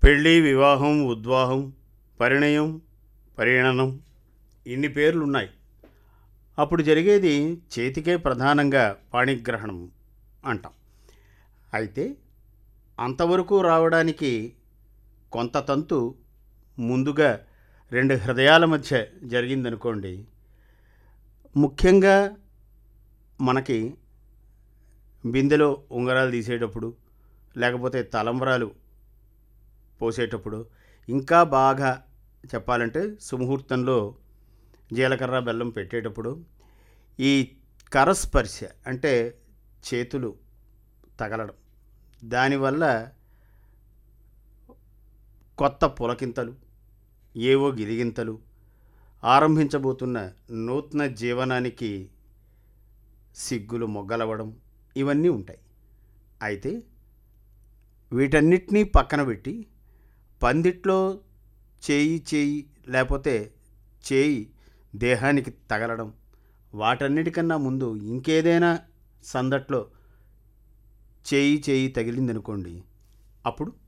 పెళ్ళి వివాహం ఉద్వాహం పరిణయం పరిణనం ఇన్ని పేర్లు ఉన్నాయి అప్పుడు జరిగేది చేతికే ప్రధానంగా పాణిగ్రహణం అంటాం అయితే అంతవరకు రావడానికి కొంత తంతు ముందుగా రెండు హృదయాల మధ్య జరిగిందనుకోండి ముఖ్యంగా మనకి బిందెలో ఉంగరాలు తీసేటప్పుడు లేకపోతే తలంబరాలు పోసేటప్పుడు ఇంకా బాగా చెప్పాలంటే సుముహూర్తంలో జీలకర్ర బెల్లం పెట్టేటప్పుడు ఈ కరస్పర్శ అంటే చేతులు తగలడం దానివల్ల కొత్త పులకింతలు ఏవో గిరిగింతలు ఆరంభించబోతున్న నూతన జీవనానికి సిగ్గులు మొగ్గలవ్వడం ఇవన్నీ ఉంటాయి అయితే వీటన్నిటినీ పక్కన పెట్టి పందిట్లో చేయి చేయి లేకపోతే చేయి దేహానికి తగలడం వాటన్నిటికన్నా ముందు ఇంకేదైనా సందట్లో చేయి చేయి తగిలిందనుకోండి అప్పుడు